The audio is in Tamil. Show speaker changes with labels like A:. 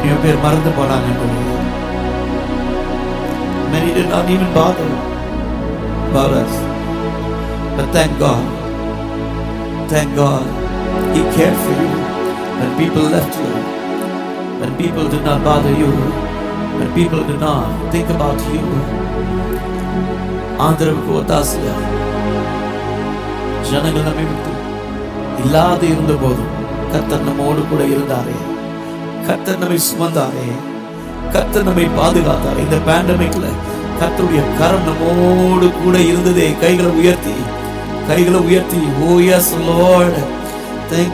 A: எத்தனையோ பேர் மறந்து போனாங்க ஆண்டவரே. Many did not even bother about us. But thank God. Thank God. He cared for you when people left you. When people did not bother you. When people did not think about you. ஆதரவுக்கு ஒத்தாசையா ஜனங்கள் நம்மை விட்டு இல்லாது இருந்த போதும் கர்த்தர் நம்மோடு கூட இருந்தாரே கர்த்தர் நம்மை சுமந்தாரே கர்த்தர் நம்மை பாதுகாத்தாரே இந்த பேண்டமிக்ல கர்த்தருடைய கரம் நம்மோடு கூட இருந்ததே கைகளை உயர்த்தி கைகளை உயர்த்தி ஓ எஸ் லார்ட் thank